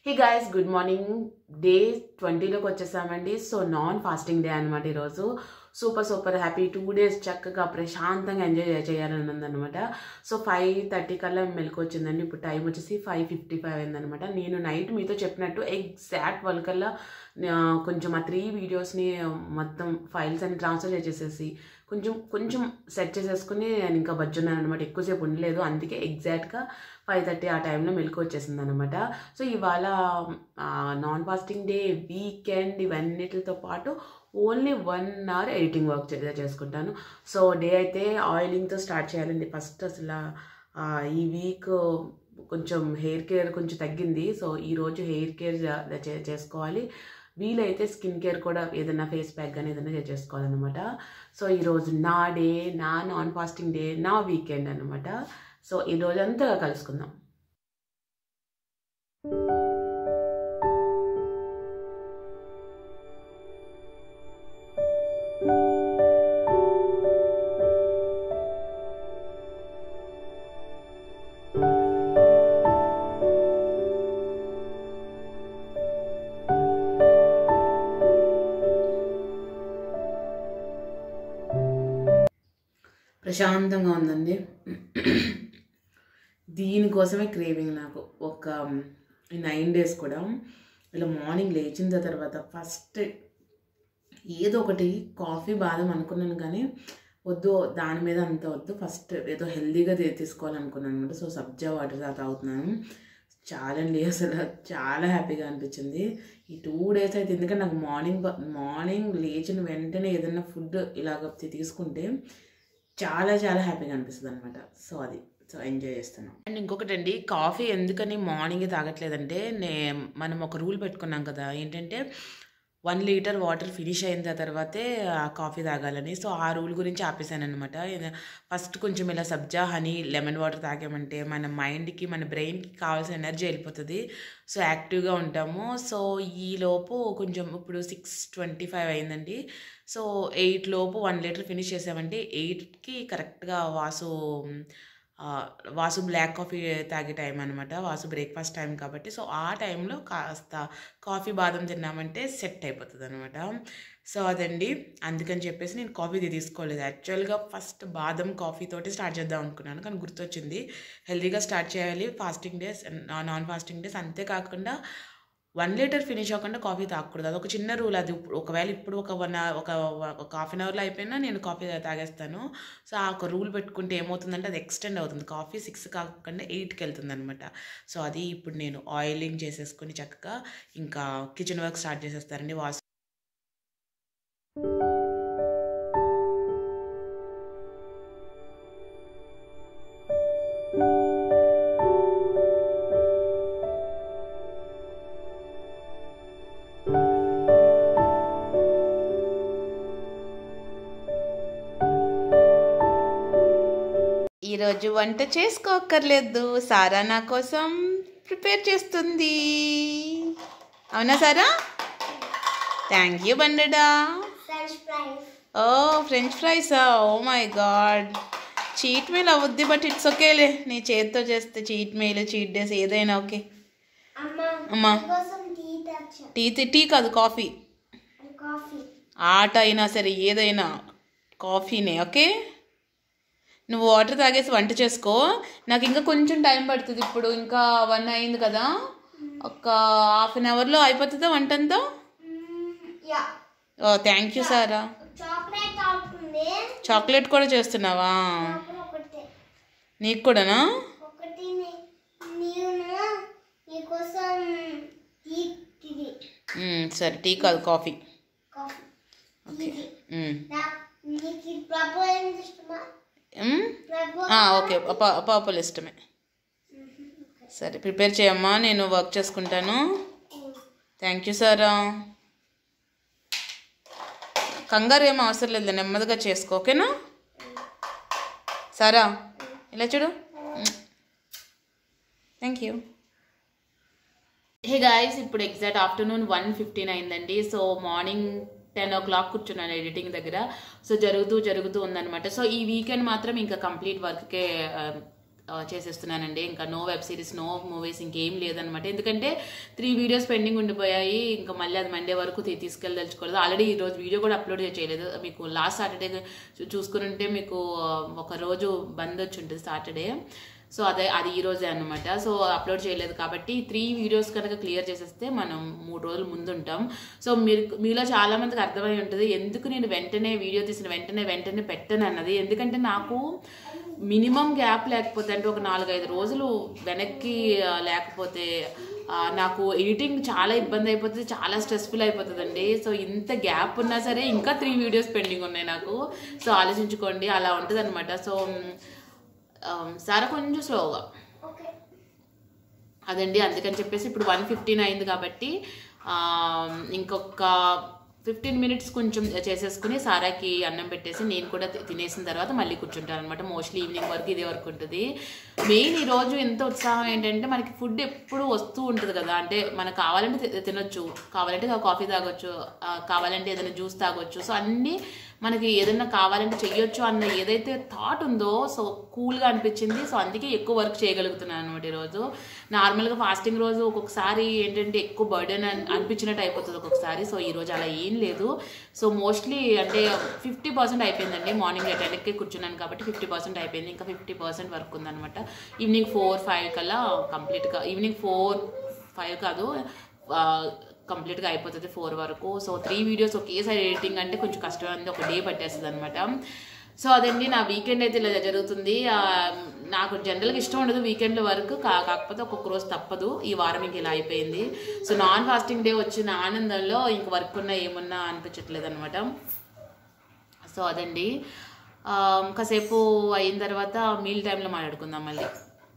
హే guys good morning day ట్వంటీలోకి వచ్చేసామండి so non fasting day అనమాట ఈరోజు super super happy two days చక్కగా ప్రశాంతంగా ఎంజాయ్ చేయాలని ఉందన్నమాట సో ఫైవ్ థర్టీ కల్లా మెలకు వచ్చిందండి ఇప్పుడు టైం వచ్చేసి ఫైవ్ ఫిఫ్టీ ఫైవ్ అయిందనమాట నేను నైట్ మీతో చెప్పినట్టు ఎగ్జాక్ట్ ట్వెల్వ్ కల్లా ఆ, కొంచెం ఆ త్రీ వీడియోస్ని మొత్తం ఫైల్స్ అన్ని ట్రాన్స్ఫర్ చేసేసి కొంచెం కొంచెం సెట్ చేసేసుకుని నేను ఇంకా బజ్జున్నాను అనమాట ఎక్కువసేపు ఉండలేదు అందుకే ఎగ్జాక్ట్గా ఫైవ్ థర్టీ ఆ టైంలో మెలకు వచ్చేసింది అనమాట సో ఇవాళ నాన్ ఫాస్టింగ్ డే వీకెండ్ ఇవన్నిటితో పాటు only one hour editing work చే- చేసుకుంటాను సో డే అయితే ఆయిలింగ్తో స్టార్ట్ చేయాలండి ఫస్ట్ అసలు ఆ, ఈ వీక్ కొంచెం హెయిర్ కేర్ కొంచెం తగ్గింది సో ఈరోజు హెయిర్ కేర్ చే- చేసుకోవాలి వీలైతే స్కిన్ కేర్ కూడా ఏదైనా ఫేస్ ప్యాక్ కానీ ఏదైనా చే- చేసుకోవాలన్నమాట సో ఈరోజు నా డే నా నాన్ ఫాస్టింగ్ డే నా వీకెండ్ అనమాట సో ఈ రోజంతా కలుసుకుందాం ప్రశాంతంగా ఉందండి దీనికోసమే క్రేవింగ్ నాకు ఒక నైన్ డేస్ కూడా ఇలా మార్నింగ్ లేచిన తర్వాత ఫస్ట్ ఏదో ఒకటి కాఫీ బాదం అనుకున్నాను కానీ వద్దు దాని మీద అంత వద్దు ఫస్ట్ ఏదో హెల్దీగా తీ- తీసుకోవాలనుకున్నాను అనమాట సో సబ్జా వాటర్ తాగుతున్నాను చాలా అండి అసలు చాలా హ్యాపీగా అనిపించింది ఈ టూ డేస్ అయితే ఎందుకంటే నాకు మార్నింగ్ బ- మార్నింగ్ లేచిన వెంటనే ఏదైనా ఫుడ్ ఇలాగ తీ- తీసుకుంటే చాలా చాలా హ్యాపీగా అనిపిస్తుంది అనమాట సో అది సో ఎంజాయ్ చేస్తున్నాం అండ్ ఇంకొకటి అండి కాఫీ ఎందుకని మార్నింగ్ తాగట్లేదంటే నే మనం ఒక రూల్ పెట్టుకున్నాం కదా ఏంటంటే వన్ లీటర్ వాటర్ ఫినిష్ అయిన తర్వాతే ఆ కాఫీ తాగాలని సో ఆ రూల్ గురించి ఆపేసాను అనమాట ఫస్ట్ కొంచెం ఇలా సబ్జా హనీ లెమన్ వాటర్ తాగామంటే మన మైండ్కి మన బ్రెయిన్కి కావాల్సిన ఎనర్జీ వెళ్ళిపోతుంది సో యాక్టివ్గా ఉంటాము సో ఈ లోపు కొంచెం ఇప్పుడు సిక్స్ ట్వంటీ ఫైవ్ అయిందండి సో ఎయిట్ లోపు వన్ లీటర్ ఫినిష్ చేసామంటే ఎయిట్కి కరెక్ట్గా వాసు ఆ, వాసు బ్లాక్ కాఫీ తాగే టైం అనమాట వాసు బ్రేక్ఫాస్ట్ టైం కాబట్టి సో ఆ టైంలో కాస్త కాఫీ బాదం తిన్నామంటే సెట్ అయిపోతుంది అనమాట సో అదండి అందుకని చెప్పేసి నేను కాఫీ ఇది తీసుకోలేదు యాక్చువల్గా ఫస్ట్ బాదం కాఫీ తోటి స్టార్ట్ చేద్దాం అనుకున్నాను కానీ గుర్తొచ్చింది హెల్తీగా స్టార్ట్ చేయాలి fasting days non fasting days అంతేకాకుండా వన్ లీటర్ ఫినిష్ అవ్వకుండా కాఫీ తాగకూడదు అదొక చిన్న రూల్ అది ఇప్పుడు ఒకవేళ ఇప్పుడు ఒక వన్ ఒక ఒక హాఫ్ అన్ అవర్లో అయిపోయినా నేను కాఫీ తాగేస్తాను సో ఆ ఒక రూల్ పెట్టుకుంటే ఏమవుతుందంటే అది ఎక్స్టెండ్ అవుతుంది కాఫీ సిక్స్ కాకుండా ఎయిట్కి వెళ్తుంది అనమాట సో అది ఇప్పుడు నేను ఆయిలింగ్ చేసేసుకుని చక్కగా ఇంకా కిచెన్ వర్క్ స్టార్ట్ చేసేస్తారండి వాష్ ఈరోజు వంట చేసుకోక్కర్లేదు సారా నా కోసం ప్రిపేర్ చేస్తుంది అవునా సారా థ్యాంక్ యూ బండడా French fries. ఓ ఫ్రెంచ్ ఫ్రైసా oh my god cheat meal అవుద్ది బట్ ఇట్స్ ఓకేలే నీ చేతితో చేస్తే చీట్ మీల్ చీట్ డేస్ ఏదైనా ఓకే అమ్మా అమ్మా కోసం టీ తెచ్చా టీ టీ కాదు కాఫీ కాఫీ ఆట అయినా సరే ఏదైనా కాఫీనే ఓకే నువ్వు వాటర్ తాగేసి వంట చేసుకో నాకు ఇంకా కొంచెం టైం పడుతుంది ఇప్పుడు ఇంకా వన్ అయింది కదా ఒక హాఫ్ అన్ అవర్లో అయిపోతుందా వంట అంతా yeah oh thank you Sara chocolate అవుతుంది చాక్లెట్ కూడా చేస్తున్నావా నాకు ఒకటి నీకు కూడానా ఒకటి నీ- నేను నీకోసం టీ ఇది మ్మ్, సరే టీ కాదు కాఫీ కాఫీ ఓకే ఇది మ్మ్. నా నీకు ప్రభు ఏం ఇష్టమా మ్మ్? ప్రభు ఆ, ఓకే ప- పర్పుల్ ఇష్టమే సరే ప్రిపేర్ చేయమ్మా నేను వర్క్ చేసుకుంటాను థ్యాంక్ యూ సారా కంగారు ఏం అవసరం లేదు నెమ్మదిగా చేసుకో ఓకేనా సారా ఇలా చూడు థ్యాంక్ యూ హే గాయస్ ఇప్పుడు ఎగ్జాక్ట్ ఆఫ్టర్నూన్ వన్ ఫిఫ్టీన్ అయిందండి so morning ten o'clock కూర్చున్నాను ఎడిటింగ్ దగ్గర సో జరుగుతూ జరుగుతూ ఉందన్నమాట సో ఈ వీకెండ్ మాత్రం ఇంకా కంప్లీట్ వర్క్కే ఆ, చేసేస్తున్నానండి ఇంకా no web series no movies ఇంకేం లేదనమాట ఎందుకంటే త్రీ వీడియోస్ పెండింగ్ ఉండిపోయాయి ఇంకా మళ్ళీ అది మండే వరకు తీ- తీసుకెళ్ళదలుచుకోలేదు ఆల్రెడీ ఈ రోజు వీడియో కూడా అప్లోడ్ చేయలేదు మీకు లాస్ట్ సాటర్డే చూసుకుని ఉంటే మీకు ఆ, ఒక రోజు బంద్ వచ్చి ఉంటుంది సాటర్డే సో అదే అది ఈ రోజే అనమాట సో అప్లోడ్ చేయలేదు కాబట్టి త్రీ వీడియోస్ కనుక క్లియర్ చేసేస్తే మనం మూడు రోజులు ముందుంటాం సో మీరు మీలో చాలా మందికి అర్థమై ఉంటుంది ఎందుకు నేను వెంటనే వీడియో తీసిన వెంటనే వెంటనే పెట్టను అన్నది ఎందుకంటే నాకు మినిమం గ్యాప్ లేకపోతే అంటే ఒక నాలుగైదు రోజులు వెనక్కి ఆ, లేకపోతే ఆ, నాకు ఎడిటింగ్ చాలా ఇబ్బంది అయిపోతుంది చాలా స్ట్రెస్ఫుల్ అయిపోతుందండి సో ఇంత గ్యాప్ ఉన్నా సరే ఇంకా త్రీ వీడియోస్ పెండింగ్ ఉన్నాయి నాకు సో ఆలోచించుకోండి అలా ఉంటుంది అనమాట సో సారా కొంచెం స్లోగా ఓకే అదండి అందుకని చెప్పేసి ఇప్పుడు వన్ ఫిఫ్టీన్ అయింది కాబట్టి ఆ, ఇంకొక ఫిఫ్టీన్ మినిట్స్ కొంచెం చేసేసుకుని సారాకి అన్నం పెట్టేసి నేను కూడా తి- తినేసిన తర్వాత మళ్ళీ కూర్చుంటాను అనమాట మోస్ట్లీ ఈవినింగ్ వరకు ఇదే వరకు ఉంటుంది మెయిన్ ఈరోజు ఎంత ఉత్సాహం ఏంటంటే మనకి ఫుడ్ ఎప్పుడు వస్తూ ఉంటుంది కదా అంటే మనకు కావాలంటే తి- తినొచ్చు కావాలంటే కాఫీ తాగొచ్చు ఆ, కావాలంటే ఏదైనా జ్యూస్ తాగొచ్చు సో అన్నీ మనకి ఏదైనా కావాలంటే చెయ్యొచ్చు అన్న ఏదైతే థాట్ ఉందో సో కూల్గా అనిపించింది సో అందుకే ఎక్కువ వర్క్ చేయగలుగుతున్నాను అనమాట ఈరోజు నార్మల్గా ఫాస్టింగ్ రోజు ఒక్కొక్కసారి ఏంటంటే ఎక్కువ బర్డెన్ అనిపించినట్టు అయిపోతుంది ఒక్కొక్కసారి సో ఈ రోజు అలా ఏం లేదు సో మోస్ట్లీ అంటే ఫిఫ్టీ పర్సెంట్ అయిపోయిందండి మార్నింగ్ టెన్కి కూర్చున్నాను కాబట్టి ఫిఫ్టీ పర్సెంట్ అయిపోయింది ఇంకా ఫిఫ్టీ పర్సెంట్ వర్క్ ఉందన్నమాట ఈవినింగ్ ఫోర్ ఫైవ్ కల్లా కంప్లీట్గా ఈవినింగ్ ఫోర్ ఫైవ్ కాదు ఆ, కంప్లీట్గా అయిపోతుంది ఫోర్ వరకు సో త్రీ వీడియోస్ ఒకేసారి ఎడిటింగ్ అంటే కొంచెం కష్టమైంది ఒక డే పట్టేస్తుంది అనమాట సో అదండి నా వీకెండ్ అయితే ఇలా జరుగుతుంది ఆ, నాకు జనరల్గా ఇష్టం ఉండదు వీకెండ్ వరకు కా కాకపోతే ఒక్కొక్క రోజు తప్పదు ఈ వారం ఇంక ఇలా అయిపోయింది సో నాన్ ఫాస్టింగ్ డే వచ్చిన ఆనందంలో ఇంక వర్క్ ఉన్నా ఏమున్నా అనిపించట్లేదు అనమాట సో అదండి ఆ, కాసేపు అయిన తర్వాత మీల్ టైంలో మాట్లాడుకుందాం మళ్ళీ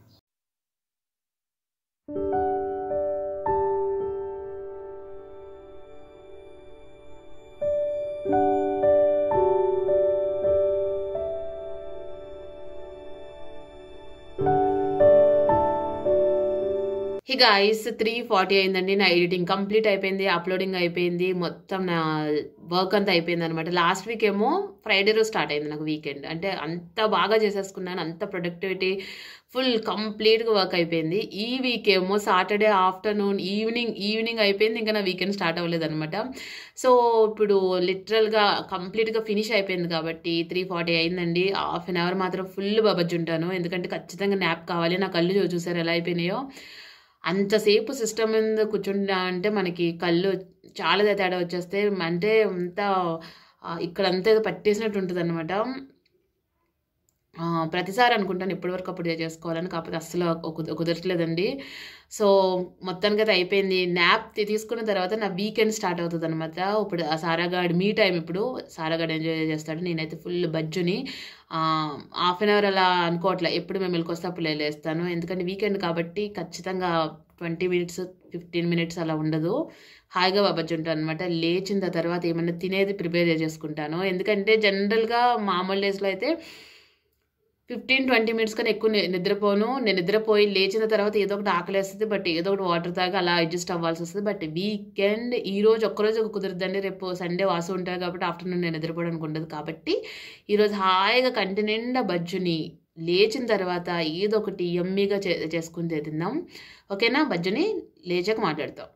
హీ గాయస్ త్రీ ఫార్టీ అయిందండి నా ఎడిటింగ్ కంప్లీట్ అయిపోయింది అప్లోడింగ్ అయిపోయింది మొత్తం నా వర్క్ అంతా అయిపోయింది అనమాట లాస్ట్ వీక్ ఏమో ఫ్రైడే రోజు స్టార్ట్ అయింది నాకు వీకెండ్ అంటే అంత బాగా చేసేసుకున్నాను అంత ప్రొడక్టివిటీ ఫుల్ కంప్లీట్గా వర్క్ అయిపోయింది ఈ వీక్ ఏమో సాటర్డే ఆఫ్టర్నూన్ ఈవినింగ్ ఈవినింగ్ అయిపోయింది ఇంకా నా వీకెండ్ స్టార్ట్ అవ్వలేదు అనమాట సో ఇప్పుడు లిటరల్గా కంప్లీట్గా ఫినిష్ అయిపోయింది కాబట్టి త్రీ ఫార్టీ అయిందండి హాఫ్ అన్ అవర్ మాత్రం ఫుల్ బబజ్జుంటాను ఎందుకంటే ఖచ్చితంగా న్యాప్ కావాలి నా కళ్ళు చూ- చూసారు ఎలా అయిపోయినాయో అంతసేపు సిస్టమ్ మీద కూర్చుంటా అంటే మనకి కళ్ళు చాలా తేడా వచ్చేస్తే అంటే అంతా ఆ, ఇక్కడ అంతా ఏదో పట్టేసినట్టు ఉంటుంది అనమాట ప్రతిసారి అనుకుంటాను ఇప్పటివరకు అప్పుడు చేసుకోవాలని కాకపోతే అస్సలు కుద- కుదరట్లేదండి సో మొత్తానికి అయితే అయిపోయింది న్యాప్ తీసుకున్న తర్వాత నా వీకెండ్ స్టార్ట్ అవుతుంది అనమాట ఇప్పుడు ఆ సారాగాడ్ మీ టైం ఇప్పుడు సారాగాడ్ ఎంజాయ్ చేస్తాడు నేనైతే ఫుల్ బజ్జుని హాఫ్ అన్ అవర్ అలా అనుకోవట్లే ఎప్పుడు మేము వెళ్ళికొస్తే అప్పుడు లేస్తాను ఎందుకంటే వీకెండ్ కాబట్టి ఖచ్చితంగా ట్వంటీ మినిట్స్ ఫిఫ్టీన్ మినిట్స్ అలా ఉండదు హాయిగా బాబజ్జుంటాను అనమాట లేచిన తర్వాత ఏమన్నా తినేది ప్రిపేర్ చేసుకుంటాను ఎందుకంటే జనరల్గా మామూలు డేస్లో అయితే ఫిఫ్టీన్ ట్వంటీ మినిట్స్ కన్నా ఎక్కువ ని- నిద్రపోను నేను నిద్రపోయి లేచిన తర్వాత ఏదో ఒకటి ఆకలేస్తుంది బట్ ఏదో ఒకటి వాటర్ తాగి అలా అడ్జస్ట్ అవ్వాల్సి వస్తుంది బట్ వీకెండ్ ఈ రోజు ఒక్కరోజు కుదరదండి రేపు సండే వాసు ఉంటారు కాబట్టి ఆఫ్టర్నూన్ నేను నిద్రపోవడానికి ఉండదు కాబట్టి ఈరోజు హాయిగా కంటి నిండా బజ్జుని లేచిన తర్వాత ఏదో ఒకటి ఎమ్మీగా చే చేసుకుని తిందాం ఓకేనా బజ్జుని లేచాక మాట్లాడతాం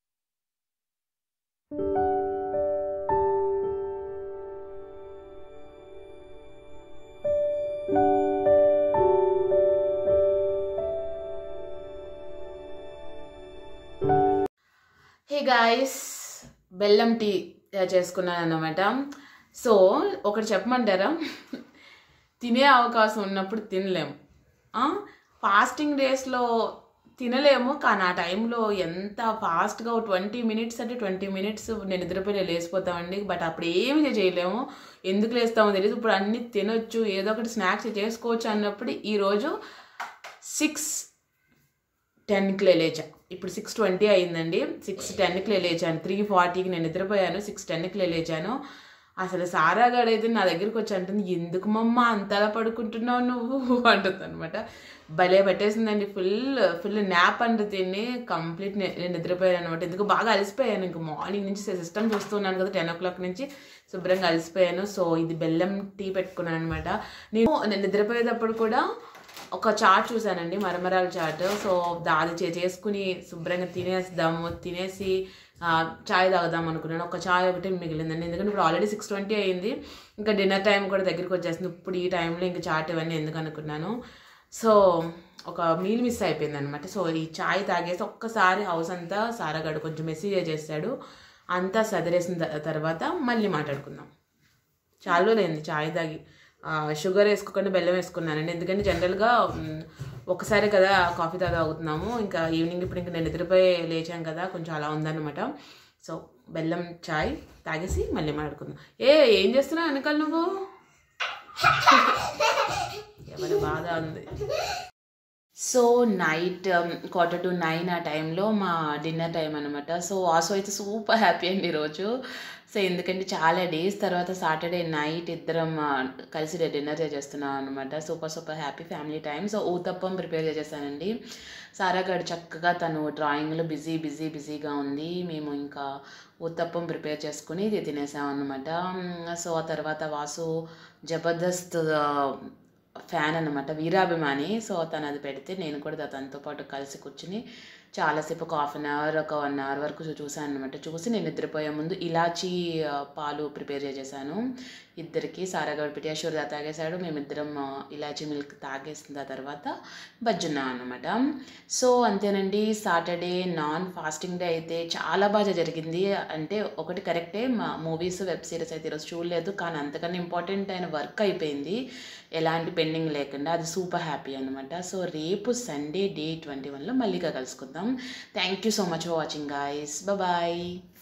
హే గాయస్ బెల్లం టీ చేసుకున్నాను అన్నమాట సో ఒకటి చెప్పమంటారా తినే అవకాశం ఉన్నప్పుడు తినలేము ఫాస్టింగ్ డేస్లో తినలేము కానీ ఆ టైంలో ఎంత ఫాస్ట్గా ట్వంటీ మినిట్స్ అంటే ట్వంటీ మినిట్స్ నేను నిద్రపోయి లేచిపోతామండి బట్ అప్పుడు ఏమి చేయలేము ఎందుకు లేస్తామో తెలియదు ఇప్పుడు అన్ని తినొచ్చు ఏదో ఒకటి స్నాక్స్ చేసుకోవచ్చు అన్నప్పుడు ఈరోజు సిక్స్ టెన్కి లేచా ఇప్పుడు సిక్స్ ట్వంటీ అయిందండి సిక్స్ టెన్కి లేచాను త్రీ ఫార్టీకి నేను నిద్రపోయాను సిక్స్ టెన్కి లేచాను అసలు సారా అయితే నా దగ్గరికి వచ్చి అంటుంది ఎందుకు మమ్మ అంతలా పడుకుంటున్నావు నువ్వు అంటుంది అనమాట భలే పెట్టేసిందండి ఫుల్ ఫుల్ న్యాప్ అంటూ తిని కంప్లీట్ నేను నిద్రపోయాను అనమాట ఎందుకు బాగా అలసిపోయాను ఇంక మార్నింగ్ నుంచి సిస్టమ్ చూస్తున్నాను కదా టెన్ ఓ క్లాక్ నుంచి శుభ్రంగా అలసిపోయాను సో ఇది బెల్లం టీ పెట్టుకున్నాను అనమాట నేను నేను నిద్రపోయేటప్పుడు కూడా ఒక చాట్ చూశానండి మరమరాల చాట్ సో అది చే- చేసుకుని శుభ్రంగా తినేద్దాము తినేసి ఆ, చాయ్ తాగుదాం అనుకున్నాను ఒక చాయ్ ఒకటి మిగిలిందండి ఎందుకంటే ఇప్పుడు ఆల్రెడీ సిక్స్ ట్వంటీ అయింది ఇంకా డిన్నర్ టైం కూడా దగ్గరికి వచ్చేస్తుంది ఇప్పుడు ఈ టైంలో ఇంకా చాట్ ఇవన్నీ ఎందుకు అనుకున్నాను సో ఒక మీల్ మిస్ అయిపోయింది అనమాట సో ఈ చాయ్ తాగేసి ఒక్కసారి హౌస్ అంతా సారగాడు కొంచెం మెసేజ్ చేశాడు అంతా సదిరేసిన త- తర్వాత మళ్ళీ మాట్లాడుకుందాం చాలా రోజులైంది చాయ్ తాగి ఆ, షుగర్ వేసుకోకుండా బెల్లం వేసుకున్నానండి ఎందుకంటే జనరల్గా మ్, ఒకసారి కదా కాఫీ తాగి తాగుతున్నాము ఇంకా ఈవినింగ్ ఇప్పుడు ఇంకా నేను నిద్రపోయి లేచాం కదా కొంచెం అలా ఉందన్నమాట సో బెల్లం చాయ్ తాగేసి మళ్ళీ మాట్లాడుకుందాం ఏ ఏం చేస్తున్నావు వెనకాల నువ్వు ఎవరి బాధ ఉంది so night quarter to nine ఆ టైంలో మా డిన్నర్ టైం అనమాట సో ఆసో అయితే సూపర్ హ్యాపీ అండి ఈరోజు సో ఎందుకంటే చాలా డేస్ తర్వాత సాటర్డే నైట్ ఇద్దరం ఆ, కలిసి డిన్నర్ చేస్తున్నాం అనమాట super super happy family time so uttapam prepare చేసేసానండి సారా గడు చక్కగా తను డ్రాయింగ్లో బిజీ బిజీ బిజీగా ఉంది మేము ఇంకా ఊతప్పం ప్రిపేర్ చేసుకుని ఇది తినేసాం అనమాట సో ఆ తర్వాత వాసు జబర్దస్త్ ఆ, ఫ్యాన్ అనమాట వీరాభిమాని సో తను అది పెడితే నేను కూడా తనతో పాటు కలిసి కూర్చుని చాలాసేపు ఒక హాఫ్ అన్ అవర్ ఒక వన్ అవర్ వరకు చూ- చూశాను అనమాట చూసి నేను నిద్రపోయే ముందు ఇలాచీ ఆ, పాలు ప్రిపేర్ చేసేసాను ఇద్దరికి సారాగడ్ పెట్టి అశూర్ దా తాగేశాడు మేమిద్దరం ఆ, ఇలాచీ మిల్క్ తాగేసిన తర్వాత బజ్జున్నాం అనమాట సో అంతేనండి సాటర్డే నాన్ ఫాస్టింగ్ డే అయితే చాలా బాగా జరిగింది అంటే ఒకటి కరెక్టే మా మూవీస్ వెబ్ సిరీస్ అయితే ఈరోజు చూడలేదు కానీ అంతకన్నా ఇంపార్టెంట్ అయిన వర్క్ అయిపోయింది ఎలాంటి పెండింగ్ లేకుండా అది సూపర్ హ్యాపీ అనమాట సో రేపు సండే డే ట్వంటీ వన్లో మళ్ళీగా కలుసుకుందాం thank you so much for watching guys bye